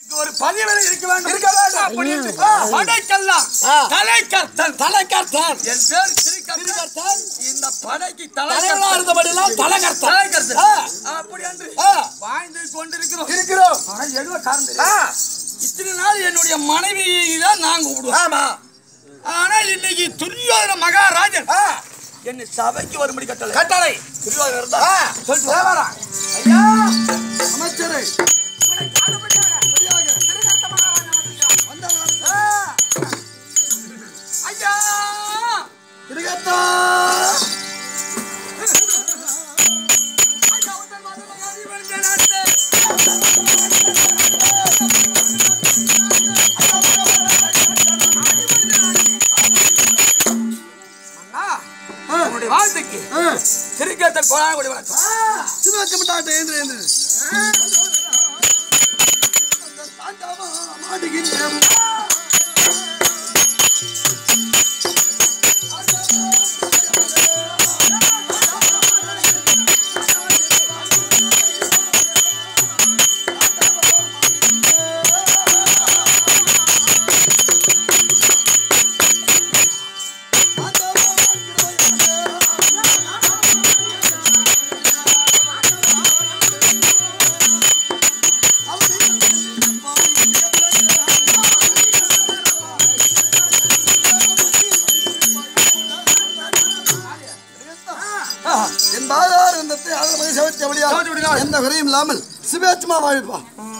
ஒரு பதிவரை இருக்க வேண்டும் இருக்க வேண்டும். அப்படி என்று ஆ. படைக்கெல்லாம் ஆ. தலைக்கர்த்தன் தலைக்கர்த்தன் என் பேர் திருக்கர்த்தன் திருக்கர்த்தன் இந்த படைக்கு தலைவனா தலைக்கர்த்தன் இருந்தபடியெல்லாம் தலைகர்த்தன் தலைக்கர்த்தன் ஆ. அப்படி என்று ஆ. வாழ்ந்து கொண்டிருக்கிறோம் இருக்கிறோம் ஆனா எழுவ காரணம் ஆ, தெரியாது. இத்தனை நாள் என்னுடைய மனைவி தான் நான் கூப்பிடுவேன் ஆமா ஆனா இன்னைக்கு துரியோதன மகாராஜன் ஆ, என்னை சபைக்கு வரும்படி கட்டளை கட்டளை துரியோதனர் இருந்தா ஆ, சொல்லிட்டு தேவரா. ஐயா அமைச்சரே ஐயா திருகத்தா ஐயா உங்கள் மதுரை அறிவறிந்த நாட்டு. அண்ணா, உன்னுடைய வாழ்த்துக்கு திருக்கேத்தல் கோலாங்குடி வணக்கம் சிவகமிட்டாட்டை என்று என்று என் பாதார் வந்தத்தை ஆதரவு செவத்தி அப்படியா எந்த குறையும் இல்லாமல் சிவேச்சமா வாழ்ப்பா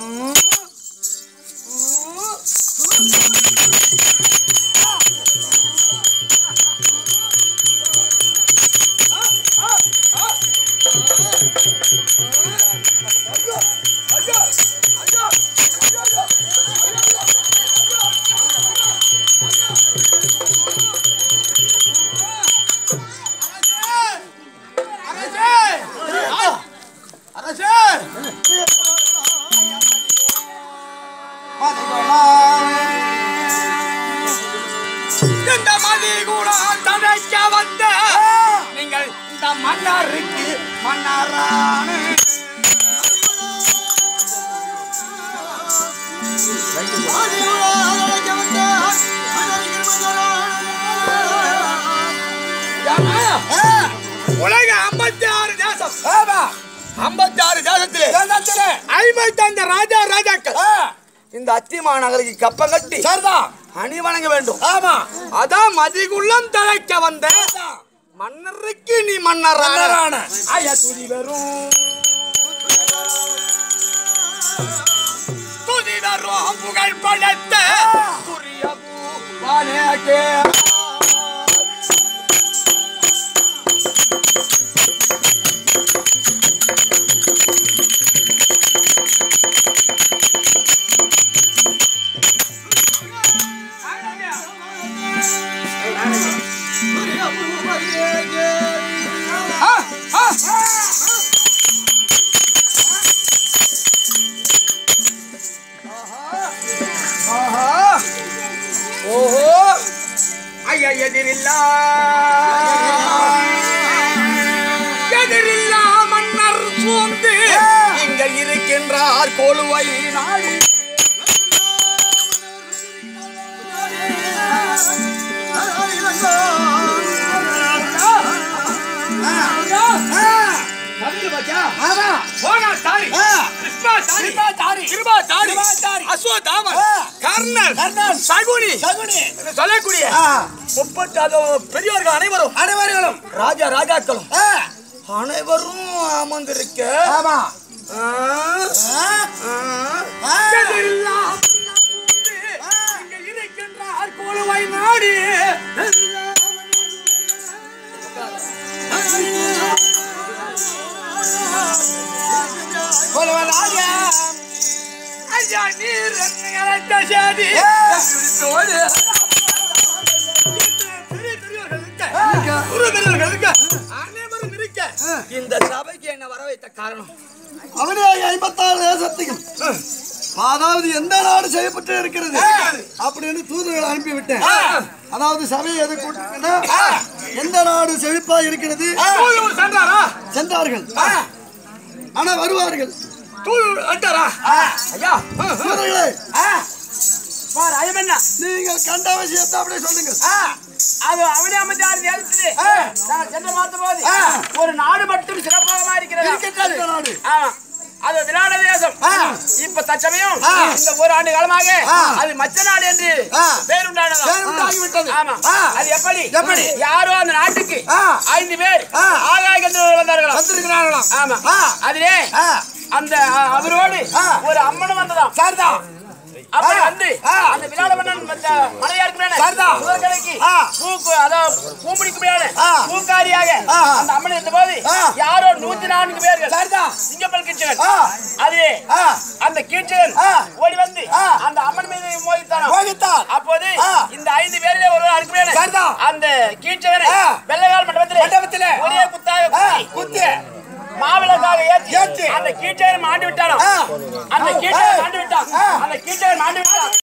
இந்த மதி கூட தடைக்க வந்த நீங்கள் இந்த மன்னருக்கு மன்னரான உலக ஐம்பத்தி ஆறு தேசம் ஐம்பத்தி ஆறு தேசத்திலே ஐம்பத்தி ஐந்து ராஜா ராஜாக்கள் இந்த அத்திமா நகருக்கு கப்பம் கட்டி சரிதான் அணி வணங்க வேண்டும் ஆமா அதான் மதிகுள்ளம் தலைக்க வந்த மன்னருக்கு நீ மன்னர் மன்னரான. ஐயா துதி வரும் துதி வரும் புகழ் படைத்த துரிய பூவானேகே. ஆ, ஆ, ஆஹா. ஓஹோ ஐயா எதிரில்லா எதிரில்லா மன்னர் சூழ்ந்து இங்க இருக்கின்றார் கோலுவை நாடி ஆமா போனா தாரி ஆ. கிருஷ்ணா தாரி கிருபா தாரி. கிருபா தாரி கிருபா தாரி. அஸ்வத்தாமன் ஆ. கர்ணன் கர்ணன். சகுனி சகுனி என்று சொல்லக்கூடிய ஆ, முப்பத்தி அது பெரியவர்கள் அனைவரும் அனைவர்களும் ராஜா ராஜாக்களும் ஆ, அனைவரும் அமர்ந்திருக்க ஆமா ஆ, ஆ, ஆ, ஆ. எதிரில்லாம் இங்க இருக்கின்றார் கோலுவை நாடி கொலவனாயா. ஐயா நீர் என்னை அழைத்த சேதி ஆ. விழித்தோடு. பெரிய பெரியவர்கள் இருக்க, குரு பெரியவர்கள் இருக்க, அனைவரும் இருக்க, இந்த சபைக்கு என்ன வர வைத்த காரணம் அவனே ஐம்பத்தாறு தேசத்துக்கும் அதாவது எந்த நாடு செய்யப்பட்டு இருக்கிறது அப்படின்னு தூதர்கள் அனுப்பிவிட்டேன் அதாவது சபையை எது கூட்டிருக்கேன்னா எந்த நாடு செழிப்பா இருக்கிறது தூதுவர் சென்றாரா சென்றார்கள் ஆனா வருவார்கள் தூள் வந்துட்டாரா ஐயா தூதர்களே பார் ஐயமண்ணா நீங்கள் கண்ட விஷயத்தை அப்படியே சொல்லுங்க அது அவனே அமைச்சார் நேரத்தில் நான் சென்று பார்த்தபோது ஒரு நாடு மட்டும் சிறப்பாக இருக்கிறது இந்த நாடு ஆமா அது விராட தேசம் இப்ப தற்சமயம் இந்த ஒரு ஆண்டு காலமாக அது மச்ச நாடு என்று பேர் உண்டானது பேருண்டாகிவிட்டது. ஆமா ஆ. அது எப்படி எப்படி? யாரோ அந்த நாட்டுக்கு ஆ. ஐந்து பேர் ஆ. ஆகாயத்தில் வந்தார்களாம் வந்திருக்கிறார்களாம் ஆமா ஆ. அதிலே ஆ. அந்த அ, அவரோடு ஆ. ஒரு அம்மனும் வந்ததாம் சரிதான் அப்படி ஆ. வந்து ஆ. அந்த விராட மன்னன் மற்ற மலையா இருக்கிறானே சரிதான். சுவர்கலைக்கு ஆ. பூக்கு அதாவது பூமுடிக்கு முடியாது ஆ. பூக்காரியாக ஆ. அந்த அம்மன் இருந்த போது ஆ. யாரோ நூத்தி நான்கு பேர்கள் சரிதான் சிங்கப்பல் கீழ்ச்சகன் ஆ. அது ஆ. அந்த கீழ்ச்சகன் ஆ. ஓடி வந்து ஆ. அந்த அம்மன் மீது மோதித்தானா போகித்தான் அப்போது ஆ. இந்த ஐந்து பேரிலே ஒருவர் இருக்கிறானே சரிதான். அந்த கீழ்ச்சகனை ஆ. வெள்ளகால் மண்டபத்திலே மண்டபத்திலே. ஒரே குத்தாக ஆ, குத்தி குத்தி மாவிளக்காக ஏற்றி ஏற்றி. அந்த கீழ்ச்சகன் மாண்டு விட்டானாம் ஆ. அந்த கீழ்ச்சகன் ஏய். மாண்டு விட்டான் ஆ. அந்த கீழ்ச்சகன் மாண்டு விட்டான்